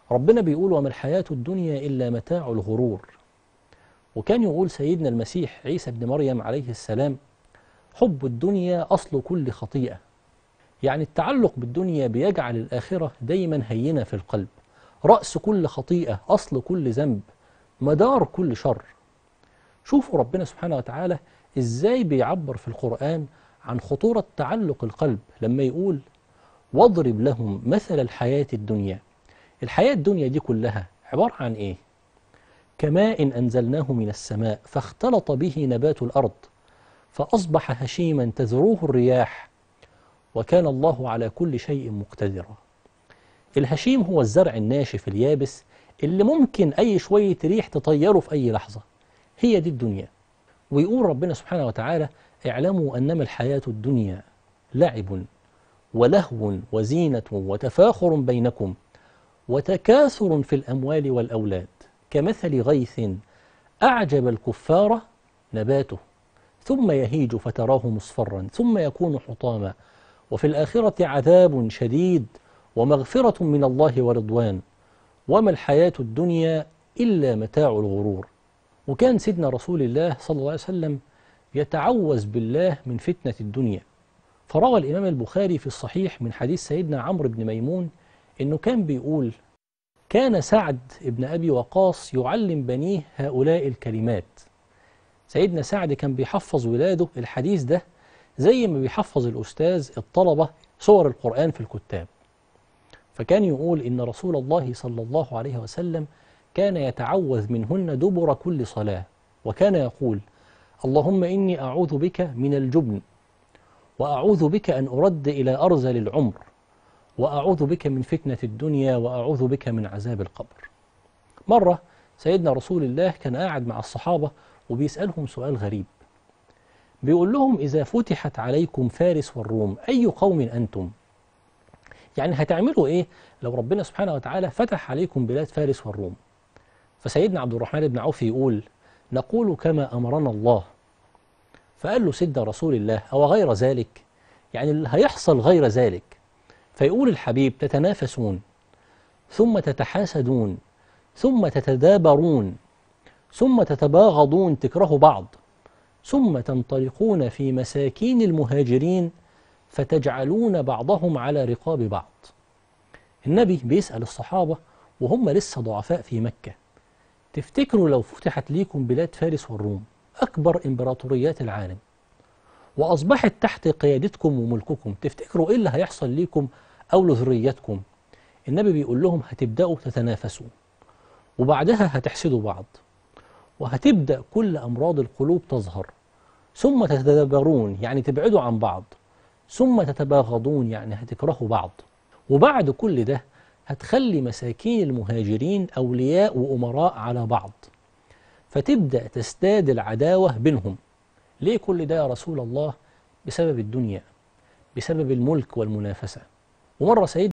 ربنا بيقول وما الحياة الدنيا إلا متاع الغرور وكان يقول سيدنا المسيح عيسى بن مريم عليه السلام حب الدنيا أصل كل خطيئة يعني التعلق بالدنيا بيجعل الآخرة دايما هينة في القلب رأس كل خطيئة أصل كل ذنب مدار كل شر شوفوا ربنا سبحانه وتعالى إزاي بيعبر في القرآن عن خطورة تعلق القلب لما يقول واضرب لهم مثل الحياة الدنيا الحياة الدنيا دي كلها عبارة عن إيه؟ كماء أنزلناه من السماء فاختلط به نبات الأرض فأصبح هشيما تذروه الرياح وكان الله على كل شيء مقتدرا الهشيم هو الزرع الناشف اليابس اللي ممكن أي شوية ريح تطيره في أي لحظة هي دي الدنيا ويقول ربنا سبحانه وتعالى اعلموا أنما الحياة الدنيا لعب ولهو وزينة وتفاخر بينكم وتكاثر في الأموال والأولاد كمثل غيث أعجب الكفار نباته ثم يهيج فتراه مصفرا ثم يكون حطاما وفي الآخرة عذاب شديد ومغفرة من الله ورضوان وما الحياة الدنيا إلا متاع الغرور وكان سيدنا رسول الله صلى الله عليه وسلم يتعوذ بالله من فتنة الدنيا فروى الإمام البخاري في الصحيح من حديث سيدنا عمرو بن ميمون إنه كان بيقول كان سعد بن أبي وقاص يعلم بنيه هؤلاء الكلمات سيدنا سعد كان بيحفظ ولاده الحديث ده زي ما بيحفظ الأستاذ الطلبة صور القرآن في الكتاب فكان يقول إن رسول الله صلى الله عليه وسلم كان يتعوذ منهن دبر كل صلاة وكان يقول اللهم إني أعوذ بك من الجبن وأعوذ بك أن أرد إلى أرذل العمر وأعوذ بك من فتنة الدنيا وأعوذ بك من عذاب القبر مرة سيدنا رسول الله كان قاعد مع الصحابة وبيسألهم سؤال غريب بيقول لهم إذا فتحت عليكم فارس والروم أي قوم أنتم يعني هتعملوا إيه لو ربنا سبحانه وتعالى فتح عليكم بلاد فارس والروم فسيدنا عبد الرحمن بن عوف يقول نقول كما أمرنا الله فقال له سيدنا رسول الله أو غير ذلك يعني اللي هيحصل غير ذلك فيقول الحبيب تتنافسون ثم تتحاسدون ثم تتدابرون ثم تتباغضون تكرهوا بعض ثم تنطلقون في مساكين المهاجرين فتجعلون بعضهم على رقاب بعض النبي بيسأل الصحابة وهم لسه ضعفاء في مكة تفتكروا لو فتحت ليكم بلاد فارس والروم أكبر إمبراطوريات العالم وأصبحت تحت قيادتكم وملككم تفتكروا إيه اللي هيحصل ليكم أو لذريتكم النبي بيقول لهم هتبدأوا تتنافسوا وبعدها هتحسدوا بعض وهتبدأ كل أمراض القلوب تظهر ثم تتدبرون يعني تبعدوا عن بعض ثم تتباغضون يعني هتكرهوا بعض وبعد كل ده هتخلي مساكين المهاجرين أولياء وأمراء على بعض فتبدأ تزداد العداوة بينهم ليه كل ده يا رسول الله بسبب الدنيا بسبب الملك والمنافسة ومرة سيدنا